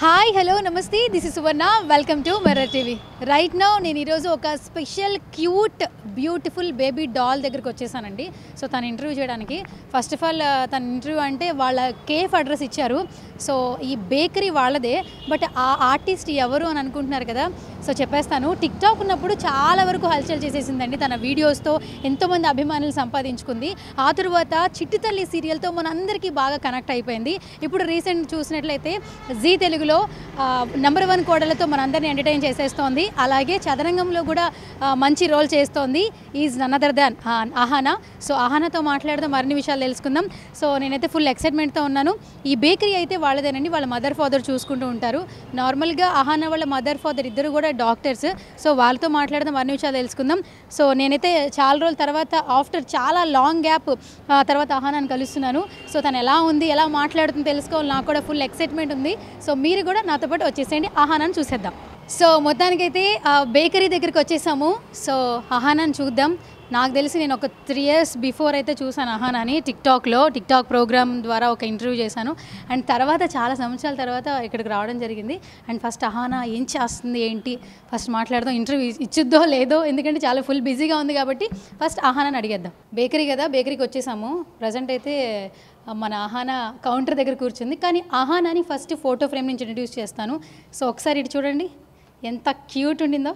Hi hello నమస్తే this is Suvarna welcome to Mirror TV right now నేను ఈరోజు ఒక special cute beautiful baby doll దగ్గరికి వచ్చేసానండి సో తన ఇంటర్వ్యూ చేయడానికి ఫస్ట్ ఆఫ్ ఆల్ తన ఇంటర్వ్యూ అంటే వాళ్ళ కేఫ్ అడ్రస్ ఇచ్చారు సో ఈ బేకరీ వాళ్ళదే బట్ ఆ ఆర్టిస్ట్ ఎవరు అని అనుకుంటున్నారు కదా సో చెప్పేస్తాను టిక్ టాక్ ఉన్నప్పుడు చాలా వరకు హల్చల్ చేసేసిందండి తన వీడియోస్తో ఎంతోమంది అభిమానులు సంపాదించుకుంది ఆ తరువాత చిట్టి తల్లి సీరియల్తో మనందరికీ బాగా కనెక్ట్ అయిపోయింది ఇప్పుడు రీసెంట్ చూసినట్లయితే జీ తెలుగులో నెంబర్ వన్ కోడలతో మనందరినీ ఎంటర్టైన్ చేసేస్తోంది అలాగే చదరంగంలో కూడా ఆ, మంచి రోల్ చేస్తోంది ఈజ్ నన్నదర్ దాన్ ఆహానా సో ఆహానాతో మాట్లాడదాం మరిన్ని విషయాలు తెలుసుకుందాం సో నేనైతే ఫుల్ ఎక్సైట్మెంట్తో ఉన్నాను ఈ బేకరీ అయితే వాళ్ళదేనండి వాళ్ళ మదర్ ఫాదర్ చూసుకుంటూ ఉంటారు నార్మల్గా ఆహానా వాళ్ళ మదర్ ఫాదర్ ఇద్దరు కూడా డాక్టర్స్ సో వాళ్ళతో మాట్లాడదాం మరిన్ని విషయాలు తెలుసుకుందాం సో నేనైతే చాలా రోజుల తర్వాత ఆఫ్టర్ చాలా లాంగ్ గ్యాప్ తర్వాత ఆహానాన్ని కలుస్తున్నాను సో తను ఎలా ఉంది ఎలా మాట్లాడుతుందో తెలుసుకోవాలి నాకు కూడా ఫుల్ ఎక్సైట్మెంట్ ఉంది సో మీరు కూడా నాతో పాటు వచ్చేసేయండి ఆహానాన్ని చూసేద్దాం సో మొత్తానికైతే ఆ బేకరీ దగ్గరికి వచ్చేసాము సో ఆహానాన్ని చూద్దాం నాకు తెలిసి నేను ఒక త్రీ ఇయర్స్ బిఫోర్ అయితే చూసాను అహానాని టిక్టాక్లో టిక్టాక్ ప్రోగ్రామ్ ద్వారా ఒక ఇంటర్వ్యూ చేశాను అండ్ తర్వాత చాలా సంవత్సరాల తర్వాత ఇక్కడికి రావడం జరిగింది అండ్ ఫస్ట్ అహానా ఏం చేస్తుంది ఏంటి ఫస్ట్ మాట్లాడదాం ఇంటర్వ్యూ ఇచ్చిద్దో లేదో ఎందుకంటే చాలా ఫుల్ బిజీగా ఉంది కాబట్టి ఫస్ట్ ఆహానాన్ని అడిగేద్దాం బేకరీ కదా బేకరీకి వచ్చేసాము ప్రజెంట్ అయితే మన ఆహానా కౌంటర్ దగ్గర కూర్చుంది కానీ ఆహానాని ఫస్ట్ ఫోటో ఫ్రేమ్ నుంచి ఇంట్రడ్యూస్ చేస్తాను సో ఒకసారి ఇటు చూడండి ఎంత క్యూట్ ఉండిందో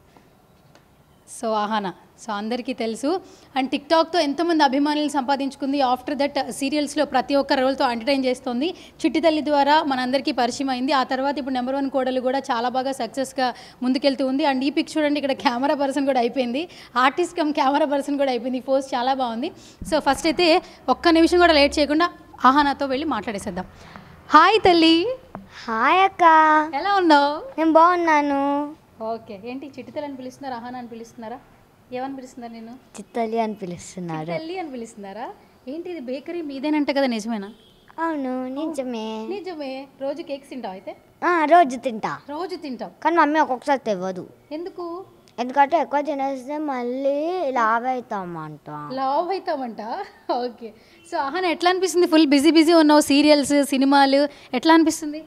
సో ఆహానా సో అందరికీ తెలుసు అండ్ టిక్టాక్తో ఎంతోమంది అభిమానులు సంపాదించుకుంది ఆఫ్టర్ దట్ సీరియల్స్లో ప్రతి ఒక్క రోల్తో ఎంటర్టైన్ చేస్తుంది చిట్టి తల్లి ద్వారా మనందరికీ పరిచయం అయింది ఆ తర్వాత ఇప్పుడు నెంబర్ వన్ కోడలు కూడా చాలా బాగా సక్సెస్గా ముందుకెళ్తూ ఉంది అండ్ ఈ పిక్ చూడండి ఇక్కడ కెమెరా పర్సన్ కూడా అయిపోయింది ఆర్టిస్ట్ కమ్ కెమెరా పర్సన్ కూడా అయిపోయింది ఈ పోస్ట్ చాలా బాగుంది సో ఫస్ట్ అయితే ఒక్క నిమిషం కూడా లేట్ చేయకుండా ఆహానాతో వెళ్ళి మాట్లాడేసేద్దాం హాయ్ తల్లి హాయ్ అక్క ఎలా ఉన్నావు నేను బాగున్నాను ఓకే ఏంటి చిట్టితల్లి అని పిలుస్తున్నారా ఆహానా అని పిలుస్తున్నారా ఏమని పిలుస్తున్నారు నేను చిత్తలి అని పిలుస్తున్నారు తల్లి అని పిలుస్తున్నారా ఏంటి ఇది బేకరీ మీదేనంట కదా నిజమేనా అవును నిజమే నిజమే రోజు కేక్స్ తింటావు అయితే ఆ, రోజు తింటా రోజు తింటావు కానీ మమ్మీ ఒక్కొక్కసారి తెవ్వదు ఎందుకు ఎందుకంటే ఎక్కువ తినేస్తే మళ్ళీ లావ్ అవుతామంట లావ్ అవుతామంట ఓకే సో ఆహాన ఎట్లా అనిపిస్తుంది ఫుల్ బిజీ బిజీ ఉన్నావు సీరియల్స్ సినిమాలు ఎట్లా అనిపిస్తుంది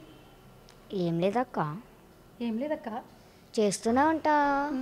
ఏం లేదక్క ఏం లేదక్క చేస్తూనే ఉంటా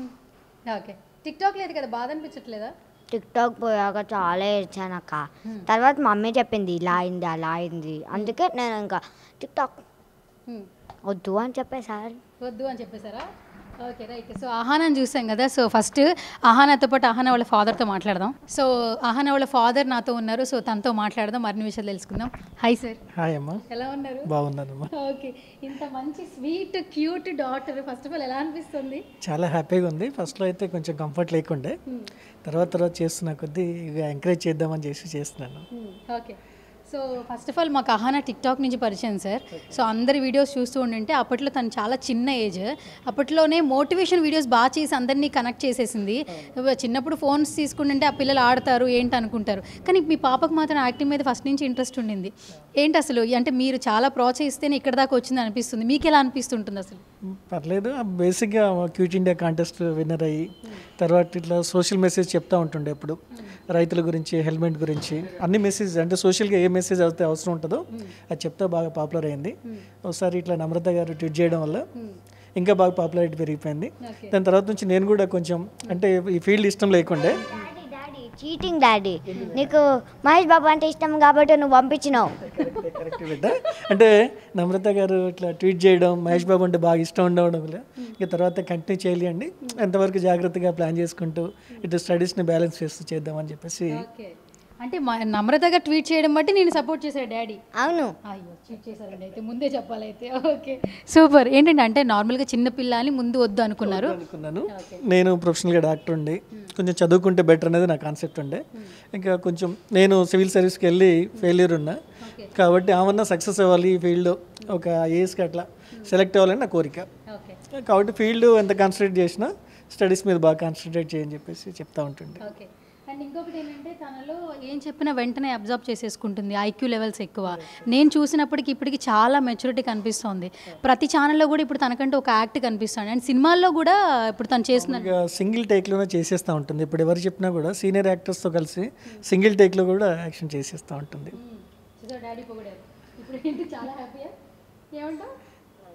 ఓకే టిక్ టాక్ లేదు కదా బాధ అనిపించట్లేదా టిక్ టాక్ పోయాక చాలా ఏడ్చానక్క తర్వాత మమ్మీ చెప్పింది ఇలా అయింది అలా అయింది అందుకే నేను ఇంకా టిక్ టాక్ హ్మ్. వద్దు అని చెప్పేసారు వద్దు అని చెప్పేశారా ఓకే రైట్ సో ఆహానాన్ని చూసాం కదా సో ఫస్ట్ ఆహానాతో పాటు ఆహానా వాళ్ళ ఫాదర్తో మాట్లాడదాం సో ఆహానా వాళ్ళ ఫాదర్ నాతో ఉన్నారు సో తనతో మాట్లాడదాం మరిన్ని విషయాలు తెలుసుకుందాం హాయ్ సార్ హాయ్ అమ్మా ఎలా ఉన్నారు బాగున్నానమ్మా ఓకే ఇంత మంచి sweet cute daughter first of all ఎలా అనిపిస్తుంది చాలా హ్యాపీగా ఉంది ఫస్ట్లో అయితే కొంచెం కంఫర్ట్ లేకుండే తర్వాత తర్వాత చేస్తున్న కొద్దీ ఇక ఎంకరేజ్ చేద్దామని చేసి చేస్తున్నాను okay so first of all మాకు అహానా టిక్ టాక్ నుంచి పరిచయం సార్ సో అందరి వీడియోస్ చూస్తూ ఉండింటే అప్పట్లో తను చాలా చిన్న ఏజ్ అప్పట్లోనే మోటివేషన్ వీడియోస్ బాగా చేసి అందరినీ కనెక్ట్ చేసేసింది చిన్నప్పుడు ఫోన్స్ తీసుకుంటుంటే ఆ పిల్లలు ఆడతారు ఏంటి అనుకుంటారు కానీ మీ పాపకు మాత్రం యాక్టింగ్ మీద ఫస్ట్ నుంచి ఇంట్రెస్ట్ ఉండింది ఏంటి అసలు అంటే మీరు చాలా ప్రోత్సహిస్తేనే ఇక్కడ దాకా వచ్చింది అనిపిస్తుంది మీకు ఎలా అనిపిస్తుంటుంది అసలు పర్లేదు బేసిక్గా క్యూట్ ఇండియా కాంటెస్ట్ విన్నర్ అయ్యి తర్వాత ఇట్లా సోషల్ మెసేజ్ చెప్తా ఉంటుండే ఎప్పుడు రైతుల గురించి హెల్మెట్ గురించి అన్ని మెసేజ్ అంటే సోషల్గా ఏ మెసేజ్ అయితే అవసరం ఉంటుందో అది చెప్తా బాగా పాపులర్ అయింది ఒకసారి ఇట్లా నమ్రత గారు ట్వీట్ చేయడం వల్ల ఇంకా బాగా పాపులారిటీ పెరిగిపోయింది దాని తర్వాత నుంచి నేను కూడా కొంచెం అంటే ఈ ఫీల్డ్ ఇష్టం లేకుండే డాడీ చీటింగ్ డాడీ నీకు మహేష్ బాబు అంటే ఇష్టం కాబట్టి నువ్వు పంపించినావు కరెక్టే, కరెక్టే బిడ్డ అంటే నమ్రత గారు ఇట్లా ట్వీట్ చేయడం మహేష్ బాబు అంటే బాగా ఇష్టం ఉండడం వల్ల ఇక తర్వాత కంటిన్యూ చేయాలి ఎంతవరకు జాగ్రత్తగా ప్లాన్ చేసుకుంటూ ఇటు స్టడీస్ని బ్యాలెన్స్ చేస్తూ చేద్దామని చెప్పేసి ఓకే అంటే మా నమ్రతగా ట్వీట్ చేయడం బట్టి నేను సపోర్ట్ చేశాడు డాడీ అవును అయ్యో చీట్ చేశారండి అయితే ముందే చెప్పాలైతే ఓకే సూపర్ ఏంటంటే అంటే నార్మల్గా చిన్న పిల్లని ముందు వద్దు అనుకున్నారు అనుకున్నాను నేను ప్రొఫెషనల్గా డాక్టర్ ఉండి కొంచెం చదువుకుంటే బెటర్ అనేది నా కాన్సెప్ట్ ఉండే ఇంకా కొంచెం నేను సివిల్ సర్వీస్కి వెళ్ళి ఫెయిల్యూర్ ఉన్నా కాబట్టి ఆమన్నా సక్సెస్ అవ్వాలి ఈ ఫీల్డ్ ఒక ఏజ్కి అట్లా సెలెక్ట్ అవ్వాలని నా కోరిక ఓకే కాబట్టి ఫీల్డ్ ఎంత కాన్సన్ట్రేట్ చేసినా స్టడీస్ మీద బాగా కాన్సన్ట్రేట్ చేయని చెప్పేసి చెప్తా ఉంటుండే ఓకే అండ్ ఇంకొకటి ఏంటంటే తనలో ఏం చెప్పినా వెంటనే అబ్జర్వ్ చేసేసుకుంటుంది ఐక్యూ లెవెల్స్ ఎక్కువ నేను చూసినప్పటికి ఇప్పటికి చాలా మెచ్యూరిటీ కనిపిస్తుంది ప్రతి ఛానల్లో కూడా ఇప్పుడు తనకంటే ఒక యాక్ట్ కనిపిస్తుంది అండ్ సినిమాల్లో కూడా ఇప్పుడు తను చేస్తున్న ఇక సింగిల్ టేక్లోనే చేసేస్తూ ఉంటుంది ఇప్పుడు ఎవరు చెప్పినా కూడా సీనియర్ యాక్టర్స్తో కలిసి సింగిల్ టేక్లో కూడా యాక్షన్ చేసేస్తూ ఉంటుంది డాడీ పొగడారు ఇప్పుడు ఏంటి చాలా హ్యాపీయా ఏమంటావు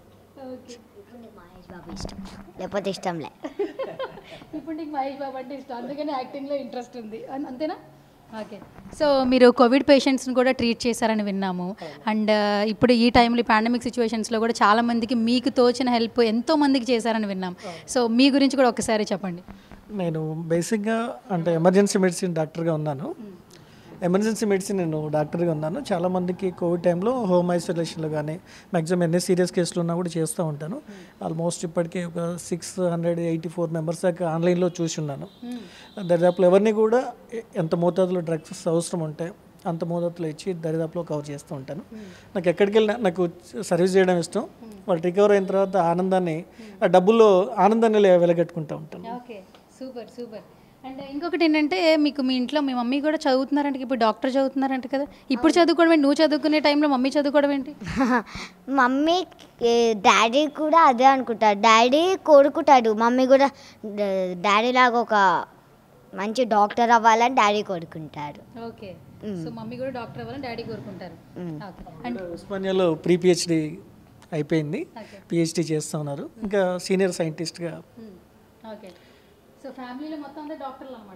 ఓకే ఇప్పుడు నీకు మహేష్ బాబు ఇష్టం లేకపోతే ఇష్టం లే ఇప్పుడు నీకు మహేష్ బాబు అంటే ఇష్టం అందుకని యాక్టింగ్లో ఇంట్రెస్ట్ ఉంది అన్- అంతేనా ఓకే సో మీరు కోవిడ్ పేషెంట్స్ని కూడా ట్రీట్ చేశారని విన్నాము అండ్ ఇప్పుడు ఈ టైంలో పాండమిక్ సిచ్యువేషన్స్లో కూడా చాలా మందికి మీకు తోచిన హెల్ప్ ఎంతో మందికి చేశారని విన్నాం సో మీ గురించి కూడా ఒకసారి చెప్పండి నేను బేసిక్గా అంటే ఎమర్జెన్సీ మెడిసిన్ డాక్టర్గా ఉన్నాను ఎమర్జెన్సీ మెడిసిన్ నేను డాక్టర్గా ఉన్నాను చాలామందికి కోవిడ్ టైంలో హోమ్ ఐసోలేషన్లో కానీ మ్యాక్సిమం ఎన్ని సీరియస్ కేసులు ఉన్నా కూడా చేస్తూ ఉంటాను ఆల్మోస్ట్ ఇప్పటికీ ఒక six hundred eighty four members దాకా ఆన్లైన్లో చూసి ఉన్నాను దరిదాపులో ఎవరిని కూడా ఎ- ఎంత మోతాదులో డ్రగ్స్ అవసరం ఉంటే అంత మోతాదులో ఇచ్చి దరిదాపులో కవర్ చేస్తూ ఉంటాను నాకు ఎక్కడికి వెళ్ళినా నాకు సర్వీస్ చేయడం ఇష్టం వాళ్ళు రికవర్ అయిన తర్వాత ఆనందాన్ని ఆ డబ్బుల్లో ఆనందాన్ని లే- వెలగట్టుకుంటూ ఉంటాను ఓకే సూపర్ సూపర్ అండ్ ఇంకొకటి ఏంటంటే మీకు మీ ఇంట్లో మీ మమ్మీ కూడా చదువుతున్నారంటే ఇప్పుడు డాక్టర్ చదువుతున్నారంట కదా ఇప్పుడు చదువుకోవడం ఏంటి నువ్వు చదువుకునే టైంలో మమ్మీ చదువుకోవడం ఏంటి మమ్మీ ఏ, డాడీ కూడా అదే అనుకుంటాడు డాడీ కోరుకుంటాడు మమ్మీ కూడా డా- డాడీ లాగా ఒక మంచి డాక్టర్ అవ్వాలని డాడీ కోరుకుంటారు ఓకే సో మమ్మీ కూడా డాక్టర్ అవ్వాలని డాడీ కోరుకుంటారు ఓకే అండ్ ఉస్మానియాలో ప్రీ పిహెచ్డి అయిపోయింది ఓకే పిహెచ్డి చేస్తూ ఉన్నారు ఇంకా సీనియర్ సైంటిస్ట్గా ఓకే సో ఫ్యామిలీలో మొత్తం అందరూ డాక్టర్లు అనమాట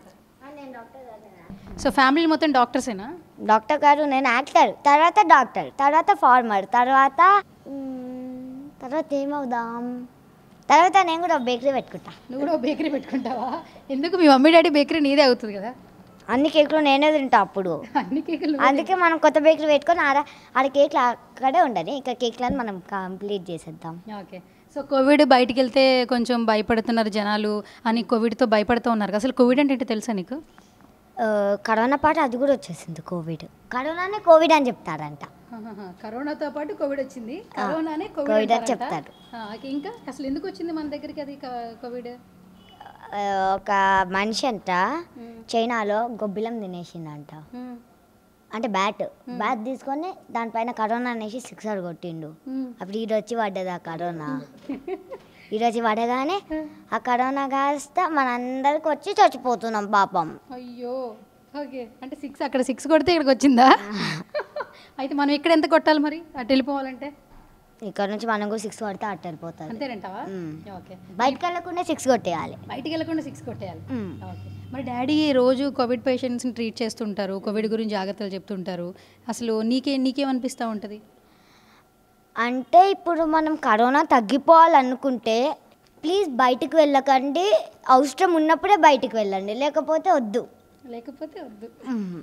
సో ఫ్యామిలీ మొత్తం డాక్టర్సేనా డాక్టర్ గారు నేను యాక్టర్ తర్వాత డాక్టర్ తర్వాత ఫార్మర్ తర్వాత మ్మ్, తర్వాత ఏమవుదాం తర్వాత నేను కూడా బేకరీ పెట్టుకుంటా నువ్వు కూడా బేకరీ పెట్టుకుంటావా ఎందుకు మీ మమ్మీ డాడీ బేకరీ నీదే అవుతుంది కదా అన్ని కేకులు నేనే తింటా అప్పుడు అన్ని కేకులు అందుకే మనం కొత్త బేకరీ పెట్టుకొని ఆడ ఆడ కేక్లు అక్కడే ఉండని ఇక కేక్లను మనం కంప్లీట్ చేసేద్దాం ఓకే సో కోవిడ్ బయటికి వెళ్తే కొంచెం భయపడుతున్నారు జనాలు అని కోవిడ్తో భయపడుతూ ఉన్నారు కదా. అసలు కోవిడ్ అంటే ఏంటో తెలుసా నీకు ఆ, కరోనా పాటు అది కూడా వచ్చేసింది కోవిడ్ కరోనానే కోవిడ్ అని చెప్తారంట ఆహాహా. కరోనాతో పాటు కోవిడ్ వచ్చింది కరోనానే కోవిడ్ కోవిడ్ అని అంటారంట. చెప్తారు. ఆ, ఇంకా అసలు ఎందుకు వచ్చింది మన దగ్గరికి అది క- కోవిడ్ ఆ, ఒక మనిషి అంట చైనాలో గొబ్బిలం తినేసిందంట మ్మ్. అంటే బ్యాట్ బ్యాట్ తీసుకొని దానిపైన కరోనా అనేసి సిక్సర్ కొట్టిండు మ్మ్. అప్పుడు ఈడు వచ్చి పడ్డది ఆ కరోనా ఈడు వచ్చి పడగానే ఆ కరోనా కాస్త మనందరికి వచ్చి చచ్చిపోతున్నాం పాపం అయ్యో ఓకే అంటే సిక్స్ అక్కడ సిక్స్ కొడితే ఇక్కడికి వచ్చిందా అయితే మనం ఇక్కడ ఎంత కొట్టాలి మరి అటు వెళ్ళిపోవాలంటే ఇక్కడ నుంచి మనం కూడా సిక్స్ కొడితే అట్టు వెళ్ళిపోతుంది అంతేనంటావా మ్మ్. ఓకే బయటకు వెళ్ళకుండా సిక్స్ కొట్టేయాలి బయటికి వెళ్ళకుండా సిక్స్ కొట్టేయాలి మ్మ్. ఓకే మరి డాడీ రోజు కోవిడ్ పేషెంట్స్ని ట్రీట్ చేస్తుంటారు కోవిడ్ గురించి జాగ్రత్తలు చెప్తుంటారు అసలు నీకే నీకేమనిపిస్తూ ఉంటుంది అంటే ఇప్పుడు మనం కరోనా తగ్గిపోవాలనుకుంటే ప్లీజ్ బయటికి వెళ్ళకండి అవసరం ఉన్నప్పుడే బయటికి వెళ్ళండి లేకపోతే వద్దు లేకపోతే వద్దు మ్మ్.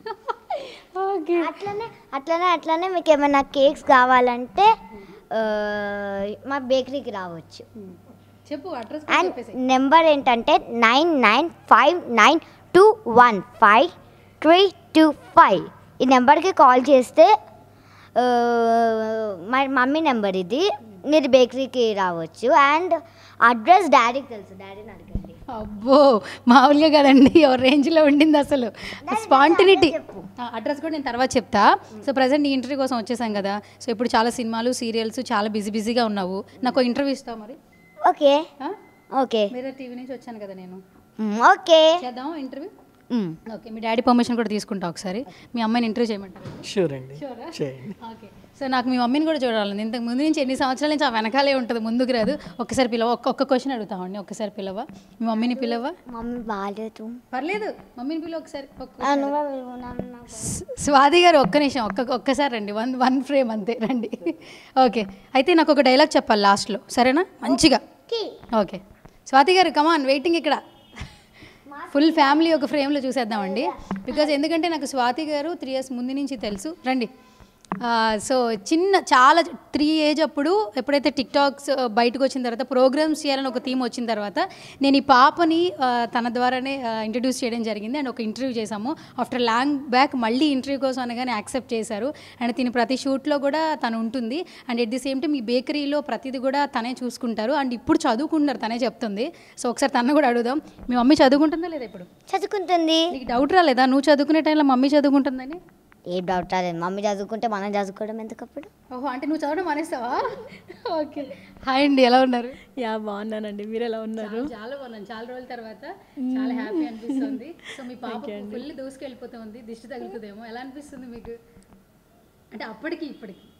ఓకే అట్లనే అట్లనే అట్లనే మీకు ఏమైనా కేక్స్ కావాలంటే ఆ, మా బేకరీకి రావచ్చు చెప్పు అడ్రస్ అండ్ చెప్పేసి నెంబర్ ఏంటంటే nine nine five nine two one five three two five ఈ నెంబర్కి కాల్ చేస్తే ఆ, మా మమ్మీ నెంబర్ ఇది మీరు బేకరీకి రావచ్చు అండ్ అడ్రస్ డాడీకి తెలుసు డాడీని అడగండి అబ్బో మామూలుగా కదండి ఎవరి రేంజ్లో ఉండింది అసలు స్పాంటినిటీ చెప్పు. అడ్రస్ కూడా నేను తర్వాత చెప్తా సో ప్రజెంట్ నీ ఇంటర్వ్యూ కోసం వచ్చేసాం కదా సో ఇప్పుడు చాలా సినిమాలు సీరియల్స్ చాలా బిజీ బిజీగా ఉన్నావు నాకు ఇంటర్వ్యూ ఇస్తావు మరి ఓకే ఆ? ఓకే మీరే టీవీ నుంచి వచ్చాను కదా నేను మ్, ఓకే చేద్దాం ఇంటర్వ్యూ మ్. ఓకే మీ డాడీ పర్మిషన్ కూడా తీసుకుంటా ఒకసారి మీ అమ్మాయిని ఇంటర్వ్యూ చేయమంటారు షూర్ అండి Sure ఆ? చేయండి ఓకే సో నాకు మీ మమ్మీని కూడా చూడాలి ఇంతకు ముందు నుంచి ఎన్ని సంవత్సరాల నుంచి ఆ వెనకాలే ఉంటుంది ముందుకు రాదు ఒక్కసారి పిలవ ఒక్క ఒక్క క్వశ్చన్ అడుగుతామండి ఒక్కసారి పిలవ మీ మమ్మీని పిలవ మమ్మీ బాగాలేదు పర్లేదు మమ్మీని పిలవ ఒకసారి ఒక్క ఆ, నువ్వే పిలువు, నన్ను నాకు. స్- స్వాతి గారు ఒక్క నిమిషం ఒక్క ఒక్కసారి రండి వన్ వన్ ఫ్రేమ్ అంతే రండి ఓకే అయితే నాకు ఒక డైలాగ్ చెప్పాలి లాస్ట్లో సరేనా మంచిగా కి. ఓకే స్వాతి గారు కమాన్ వెయిటింగ్ ఇక్కడ ఫుల్ ఫ్యామిలీ ఒక ఫ్రేమ్లో చూసేద్దామండి బికాజ్ ఎందుకంటే నాకు స్వాతి గారు త్రీ ఇయర్స్ ముందు నుంచి తెలుసు రండి సో చిన్న చాలా త్రీ ఏజ్ అప్పుడు ఎప్పుడైతే టిక్ టాక్స్ బయటకు వచ్చిన తర్వాత ప్రోగ్రామ్స్ చేయాలని ఒక థీమ్ వచ్చిన తర్వాత నేను ఈ పాపని ఆ, తన ద్వారానే ఇంట్రడ్యూస్ చేయడం జరిగింది అండ్ ఒక ఇంటర్వ్యూ చేశాము ఆఫ్టర్ లాంగ్ బ్యాక్ మళ్ళీ ఇంటర్వ్యూ కోసం అనగానే యాక్సెప్ట్ చేశారు అండ్ తిని ప్రతి షూట్లో కూడా తను ఉంటుంది and at the same time ఈ బేకరీలో ప్రతిది కూడా తనే చూసుకుంటారు అండ్ ఇప్పుడు చదువుకుంటున్నారు తనే చెప్తుంది సో ఒకసారి తను కూడా అడుగుదాం మీ మమ్మీ చదువుకుంటుందా లేదా ఇప్పుడు చదువుకుంటుంది నీకు డౌట్ రాలేదా నువ్వు చదువుకునే టైంలో మమ్మీ చదువుకుంటుందని ఏ డౌట్ రాలేదు మమ్మీ చదువుకుంటే మనం చదువుకోవడం ఎందుకప్పుడు ఓహో అంటే నువ్వు చదవడం మానేస్తావా ఓకే హాయ్ అండి ఎలా ఉన్నారు యా బాగున్నానండి మీరు ఎలా ఉన్నారు చాలా- చాలా బాగున్నాను చాలా రోజుల తర్వాత చాలా హ్యాపీ అనిపిస్తుంది సో మీ పాప ఫుల్ దూసుకెళ్ళిపోతుంది దిష్టి తగులుతుందేమో ఎలా అనిపిస్తుంది మీకు అంటే అప్పటికి ఇప్పటికి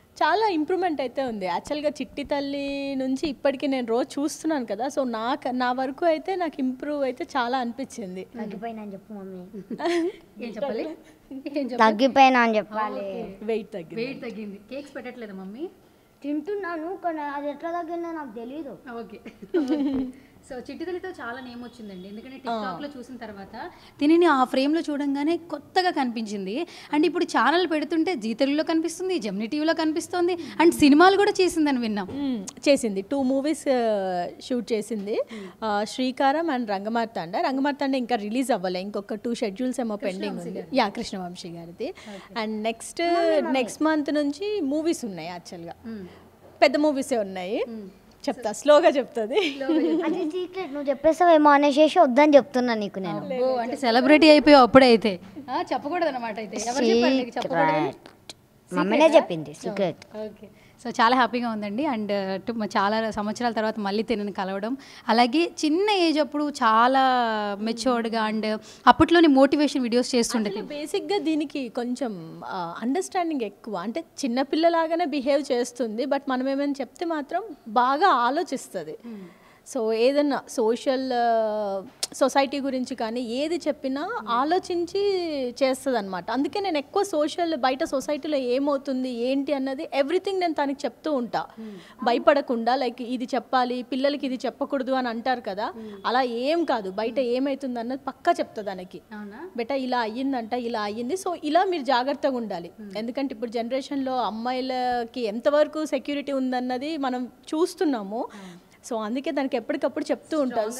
చాలా ఇంప్రూవ్మెంట్ అయితే ఉంది యాక్చువల్గా చిట్టి తల్లి నుంచి ఇప్పటికీ నేను రోజు చూస్తున్నాను కదా సో నాకు నా వరకు అయితే నాకు ఇంప్రూవ్ అయితే చాలా అనిపించింది తగ్గిపోయినా అని చెప్పు మమ్మీ ఏం చెప్పాలి ఏం చెప్పాలి తగ్గిపోయినా అని చెప్పాలి వెయిట్ తగ్గింది వెయిట్ తగ్గింది కేక్స్ పెట్టట్లేదా మమ్మీ తింటున్నాను కానీ అది ఎట్లా తగ్గిందో నాకు తెలియదు ఓకే సో చిట్టి తల్లితో చాలా నేమ్ వచ్చిందండి ఎందుకంటే టిక్టాక్ లో చూసిన తర్వాత తిని ఆ ఫ్రేమ్ లో చూడంగానే కొత్తగా కనిపించింది అండ్ ఇప్పుడు ఛానల్ పెడుతుంటే జీ తెలుగులో కనిపిస్తుంది జెమిని టీవీలో కనిపిస్తుంది అండ్ సినిమాలు కూడా చేసిందని విన్నాం మ్మ్. చేసింది టూ మూవీస్ షూట్ చేసింది ఆ, శ్రీకారం అండ్ రంగమార్తాండ రంగమార్తాండ ఇంకా రిలీజ్ అవ్వలే ఇంకొక టూ షెడ్యూల్స్ ఏమో పెండింగ్ ఉంది యా కృష్ణవంశీ గారిది అండ్ నెక్స్ట్ నెక్స్ట్ మంత్ నుంచి మూవీస్ ఉన్నాయి యాక్చువల్గా పెద్ద మూవీసే ఉన్నాయి చెప్తా స్లోగా చెప్తుంది అది సీక్రెట్ నువ్వు చెప్పేస్తావేమో అనేసి వద్దని చెప్తున్నా నీకు నేను ఓ అంటే సెలబ్రిటీ అయిపోయావు అప్పుడే అయితే ఆ, చెప్పకూడదు అనమాట అయితే ఎవరు చెప్పారు నీకు చెప్పకూడదు మమ్మీనే చెప్పింది సీక్రెట్ ఓకే సో చాలా హ్యాపీగా ఉందండి అండ్ టు- చాలా సంవత్సరాల తర్వాత మళ్ళీ తినని కలవడం అలాగే చిన్న ఏజ్ అప్పుడు చాలా మెచ్యూర్డ్గా అండ్ అప్పట్లోని మోటివేషన్ వీడియోస్ చేస్తుండే బేసిక్గా దీనికి కొంచెం అండర్స్టాండింగ్ ఎక్కువ అంటే చిన్నపిల్లలాగానే బిహేవ్ చేస్తుంది బట్ మనం ఏమైనా చెప్తే మాత్రం బాగా ఆలోచిస్తుంది సో ఏదన్నా సోషల్ సొసైటీ గురించి కానీ ఏది చెప్పినా ఆలోచించి చేస్తుంది అనమాట అందుకే నేను ఎక్కువ సోషల్ బయట సొసైటీలో ఏమవుతుంది ఏంటి అన్నది ఎవ్రీథింగ్ నేను తనకి చెప్తూ ఉంటా భయపడకుండా లైక్ ఇది చెప్పాలి పిల్లలకి ఇది చెప్పకూడదు అని అంటారు కదా అలా ఏం కాదు బయట ఏమవుతుంది అన్నది పక్కా చెప్తా దానికి అవునా బెట ఇలా అయ్యిందంట ఇలా అయ్యింది సో ఇలా మీరు జాగ్రత్తగా ఉండాలి ఎందుకంటే ఇప్పుడు జనరేషన్లో అమ్మాయిలకి ఎంతవరకు సెక్యూరిటీ ఉందన్నది మనం చూస్తున్నాము సో అందుకే దానికి ఎప్పటికప్పుడు చెప్తూ ఉంటాను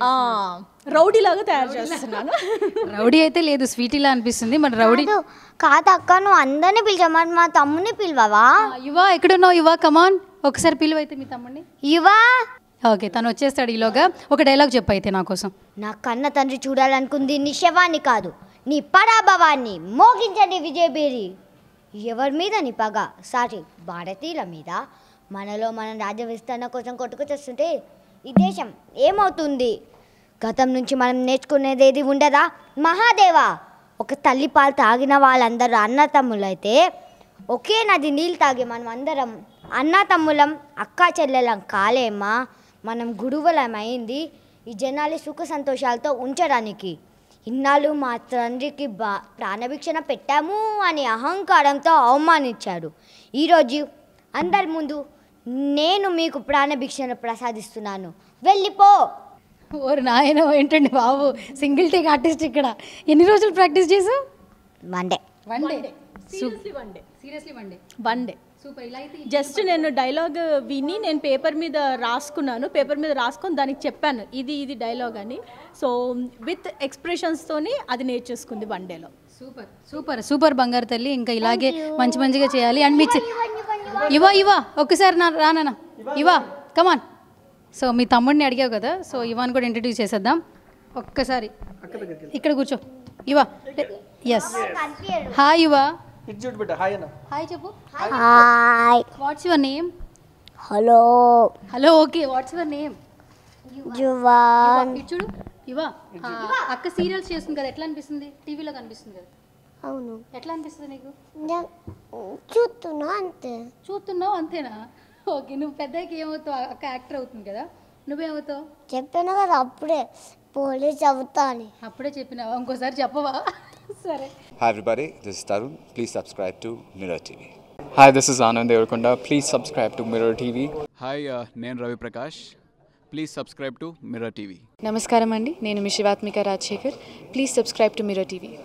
రౌడీ లాగా తయారు చేస్తున్నాను రౌడీ అయితే లేదు స్వీటీలా అనిపిస్తుంది మన రౌడీ కాదు కాదు అక్క నువ్వు అందరినీ పిలిచావు మరి మా తమ్ముని పిలవవా యువా ఎక్కడున్నావు యువా కమాన్ ఒకసారి పిలువ అయితే మీ తమ్ముడిని ఇవా ఓకే తను వచ్చేస్తాడు ఈలోగా ఒక డైలాగ్ చెప్పు అయితే నా కోసం నా కన్న తండ్రి చూడాలనుకుంది నీ శవాన్ని కాదు నీ పరాభవాన్ని మోగించండి విజయబేరి ఎవరి మీద నీ పగ సారీ భారతీయుల మీద మనలో మనం రాజ్య విస్తరణ కోసం కొట్టుకొచ్చేస్తుంటే ఈ దేశం ఏమవుతుంది గతం నుంచి మనం నేర్చుకునేది ఏది ఉండదా మహాదేవా ఒక తల్లి పాలు తాగిన వాళ్ళందరూ అన్న తమ్ములైతే ఒకే నది నీళ్ళు తాగి మనం అందరం అన్న తమ్ములం అక్కా చెల్లెలం కాలేమా మనం గురువులం అయింది ఈ జనాలు సుఖ సంతోషాలతో ఉంచడానికి ఇన్నాళ్ళు మా తండ్రికి బా ప్రాణభిక్షణ పెట్టాము అని అహంకారంతో అవమానించాడు ఈరోజు అందరి ముందు నేను మీకు ప్రాణభిక్షణ ప్రసాదిస్తున్నాను వెళ్ళిపో ఓరు నాయన ఏంటండి బాబు సింగిల్ టేక్ ఆర్టిస్ట్ ఇక్కడ ఎన్ని రోజులు ప్రాక్టీస్ చేసావు Monday one day seriously one day seriously one day one day super ఇలా అయితే జస్ట్ నేను డైలాగ్ విని నేను పేపర్ మీద రాసుకున్నాను పేపర్ మీద రాసుకొని దానికి చెప్పాను ఇది ఇది డైలాగ్ అని సో విత్ ఎక్స్ప్రెషన్స్తోని అది నేర్చేసుకుంది వన్ డేలో సూపర్ సూపర్ సూపర్ బంగారు తల్లి ఇంకా ఇలాగే మంచి మంచిగా చేయాలి అండ్ మీ చి- ఇవా ఇవా ఒక్కసారి నా రానా ఇవా కమాన్ సో మీ తమ్ముడిని అడిగావు కదా సో ఇవాన్ కూడా ఇంట్రడ్యూస్ చేసేద్దాం ఒక్కసారి ఇక్కడ కూర్చో ఇవా ఎస్ హాయ్ ఇవా ఇటు చూడు బిడ్డ హాయ్ అన్న హాయ్ చెప్పు hi what's your name hello hello okay what's your name జువాన్ ఇటు చూడు ఇవా ఆ, అక్క సీరియల్స్ చేస్తుంది కదా ఎట్లా అనిపిస్తుంది టీవీలో కనిపిస్తుంది కదా అవును ఎట్లా అనిపిస్తుంది నీకు చూస్తున్నా అంతే చూస్తున్నావు అంతేనా ఓకే నువ్వు పెద్దకి ఏమవుతావు అక్క యాక్టర్ అవుతుంది కదా నువ్వేమవుతావు చెప్పాను కదా అప్పుడే పోలీస్ అవుతా అని అప్పుడే చెప్పినావా ఇంకోసారి చెప్పవా సరే Hi everybody, this is Tarun. Please subscribe to Mirror TV. Hi, this is Anand Devarkonda. Please subscribe to Mirror TV. Hi uh, నేను Ravi Prakash please subscribe to Mirror TV నమస్కారం అండి నేను మీ Shivathmika Rajasekhar please subscribe to Mirror TV